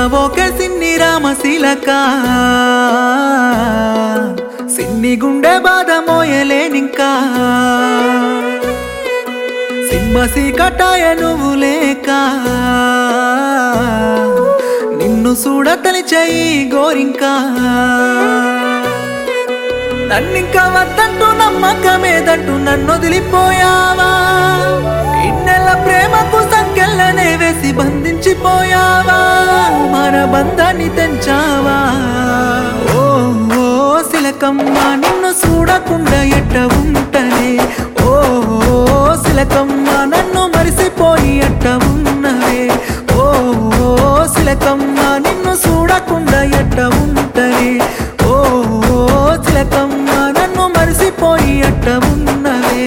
okay సిన్ని రామశీలక సిన్ని గుండె బాధ మోయలేనింకా సింహసి కటాయ నువ్వు లేక నిన్ను చూడతలి చెయ్యి గోరింకా నన్నింకా వద్దంటూ నమ్మకమేదంటూ నన్ను వదిలిపోయావా ఇన్నెల ప్రేమకు సంకెళ్ళనే వేసి బంధించిపోయావా మన బంధాన్ని తెంచావా ఓ ఓ సిలకమ్మ నిన్ను చూడకుండా ఎట్ట ఉంటనే ఓ ఓ సిలకమ్మ నన్ను మరిసిపోయి ఎట్ట ఉన్నవే ఓ ఓ సిలకమ్మ నిన్ను చూడకుండా ఎట్ట ఉంటనే ఓ ఓ చిలకమ్మ నన్ను మరిసిపోయి అట్ట ఉన్నవే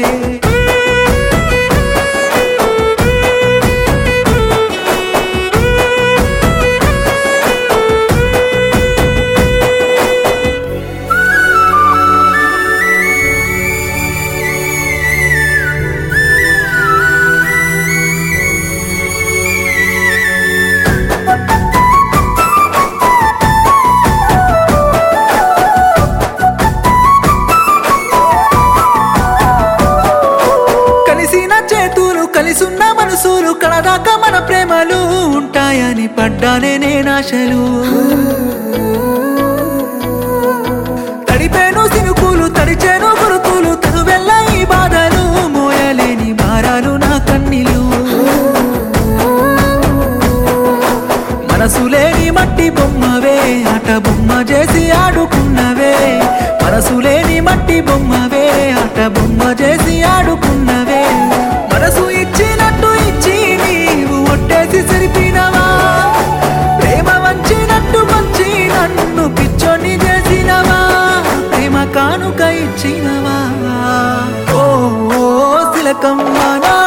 కలిసిన చేతులు కలిసున్న మనసులు కడదాకా మన ప్రేమలు ఉంటాయని పడ్డానే నేనాశలు తడిపేను సినుకులు తడిచేను గురుతులు తనువెల్ల ఈ బాధలు మోయలేని భారాలు నా కన్నీళ్ళు మనసు లేని మట్టి బొమ్మవే ఆట బొమ్మ చేసి ఆడుకున్నవే మనసు లేని మట్టి బొమ్మవే ఆట బొమ్మ చేసి ఆడుకున్నవే మనసు ఇచ్చినట్టు ఇచ్చి నీవు ఒట్టేసి సరిపినవా ప్రేమ వంచినట్టు మంచి నన్ను పిచ్చోని చేసినవా ప్రేమ కానుక ఇచ్చినవా ఓ ఓ సిలకమ్మ నా